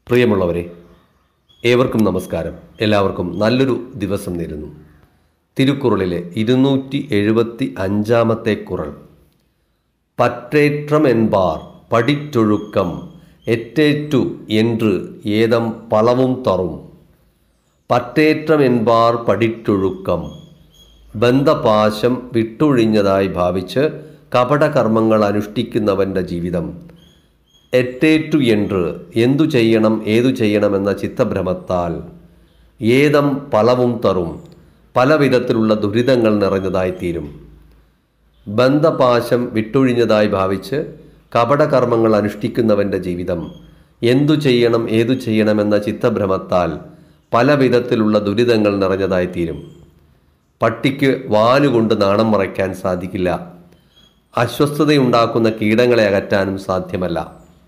പ്രിയമുള്ളവരെ ഏവർക്കും നമസ്കാരം എല്ലാവർക്കും നല്ലൊരു ദിവസം നേരുന്നു തിരുക്കുറളിലെ ഇരുന്നൂറ്റി എഴുപത്തി അഞ്ചാമത്തെ കുറൾ പற்றേற்றம் என்பார் படிற்றொழுக்கம் எற்றேற்று என்று ஏதம் பலவும் தரும் പറ്റേറ്റം என்பാർ പഠിറ്റൊഴുക്കം ബന്ധപാശം വിട്ടൊഴിഞ്ഞതായി ഭാവിച്ച് കപടകർമ്മങ്ങൾ അനുഷ്ഠിക്കുന്നവൻ്റെ ജീവിതം എറ്റേറ്റു എന്ന് എന്തു ചെയ്യണം ഏതു ചെയ്യണമെന്ന ചിത്തഭ്രമത്താൽ ഏതം പലവും തറും പല വിധത്തിലുള്ള ദുരിതങ്ങൾ നിറഞ്ഞതായിത്തീരും ബന്ധപാശം വിട്ടൊഴിഞ്ഞതായി ഭാവിച്ച് കപടകർമ്മങ്ങൾ അനുഷ്ഠിക്കുന്നവൻ്റെ ജീവിതം എന്തു ചെയ്യണം ഏതു ചെയ്യണമെന്ന ചിത്തഭ്രമത്താൽ പല വിധത്തിലുള്ള ദുരിതങ്ങൾ നിറഞ്ഞതായിത്തീരും പട്ടിക്ക് വാലുകൊണ്ട് നാണം മറയ്ക്കാൻ സാധിക്കില്ല അസ്വസ്ഥതയുണ്ടാക്കുന്ന കീടങ്ങളെ അകറ്റാനും സാധ്യമല്ല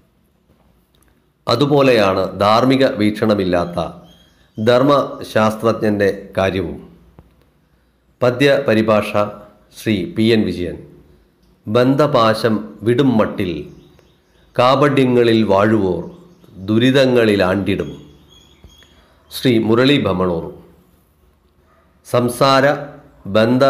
അതുപോലെയാണ് ധാർമ്മിക വീക്ഷണമില്ലാത്ത ധർമ്മശാസ്ത്രജ്ഞൻ്റെ കാര്യവും പദ്യ പരിഭാഷ ശ്രീ പി എൻ വിജയൻ ബന്ധപാശം വിടും മട്ടിൽ കാപഡ്യങ്ങളിൽ വാഴുവോർ ദുരിതങ്ങളിൽ ആണ്ടിടും ശ്രീ മുരളി ഭമണൂർ സംസാര ബന്ധ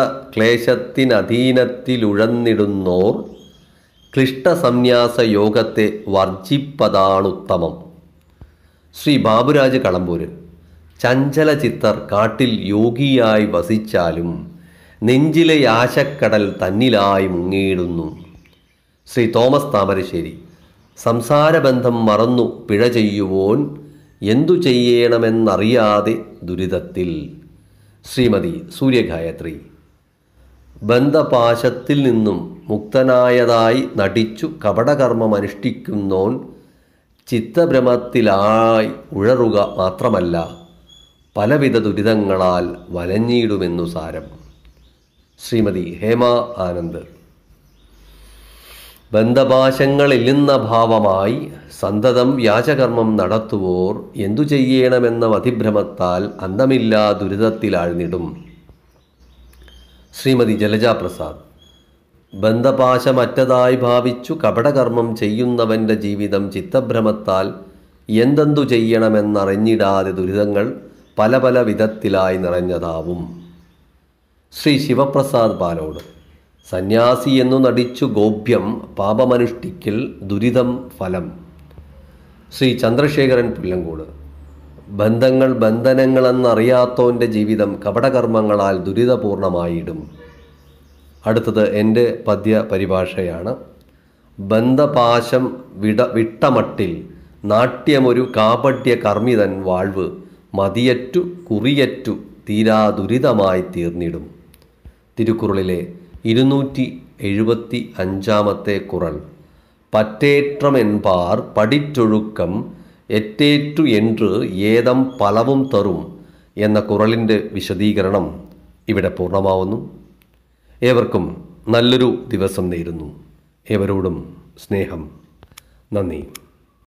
ക്ലേശത്തിനധീനത്തിലുഴന്നിടുന്നോർ ക്ലിഷ്ടസന്യാസ യോഗത്തെ വർജിപ്പതാണുത്തമം ശ്രീ ബാബുരാജ് കളമ്പൂര് ചഞ്ചല ചിത്തർ കാട്ടിൽ യോഗിയായി വസിച്ചാലും നെഞ്ചിലെ ആശക്കടൽ തന്നിലായി മുങ്ങിയിടുന്നു ശ്രീ തോമസ് താമരശ്ശേരി സംസാരബന്ധം മറന്നു പിഴ ചെയ്യുവോൻ എന്തു ചെയ്യണമെന്നറിയാതെ ദുരിതത്തിൽ ശ്രീമതി സൂര്യഗായത്രി ബന്ധപാശത്തിൽ നിന്നും മുക്തനായതായി നടിച്ചു കപടകർമ്മം അനുഷ്ഠിക്കുന്നോൻ ചിത്തഭ്രമത്തിലായി ഉഴറുക മാത്രമല്ല പലവിധ ദുരിതങ്ങളാൽ വലഞ്ഞിടുമെന്നു സാരം ശ്രീമതി ഹേമ ആനന്ദ് ബന്ധപാശങ്ങളില്ലെന്ന ഭാവമായി സന്തതം വ്യാജകർമ്മം നടത്തുവോർ എന്തു ചെയ്യണമെന്ന മതിഭ്രമത്താൽ അന്തമില്ലാ ദുരിതത്തിലാഴ്ന്നിടും ശ്രീമതി ജലജ പ്രസാദ് ബന്ധപാശമറ്റതായി ഭാവിച്ചു കപടകർമ്മം ചെയ്യുന്നവൻ്റെ ജീവിതം ചിത്തഭ്രമത്താൽ എന്തെന്തു ചെയ്യണമെന്നറിഞ്ഞിടാതെ ദുരിതങ്ങൾ പല പല വിധത്തിലായി നിറഞ്ഞതാവും ശ്രീ ശിവപ്രസാദ് പാലോട് സന്യാസി എന്നു നടിച്ചു ഗോപ്യം പാപമനുഷ്ഠിക്കൽ ദുരിതം ഫലം ശ്രീ ചന്ദ്രശേഖരൻ പുല്ലങ്കോട് ബന്ധങ്ങൾ ബന്ധനങ്ങളെന്നറിയാത്തോൻ്റെ ജീവിതം കപടകർമ്മങ്ങളാൽ ദുരിതപൂർണമായിടും അടുത്തത് എൻ്റെ പദ്യ പരിഭാഷയാണ് ബന്ധപാശം വിട വിട്ടമട്ടിൽ നാട്യമൊരു കാപട്യ കർമ്മിതൻ വാഴ്വ് മതിയറ്റു കുറിയറ്റു തീരാ ദുരിതമായി തീർന്നിടും തിരുക്കുറളിലെ ഇരുന്നൂറ്റി എഴുപത്തി അഞ്ചാമത്തെ കുറൾ പറ്റേற்றമെൻപാർ പഠിറ്റൊഴുക്കം എറ്റേറ്റു എന്ന് ഏതം പലവും തറും എന്ന കുറളിൻ്റെ വിശദീകരണം ഇവിടെ പൂർണ്ണമാവുന്നു ഏവർക്കും നല്ലൊരു ദിവസം നേരുന്നു ഏവരോടും സ്നേഹം നന്ദി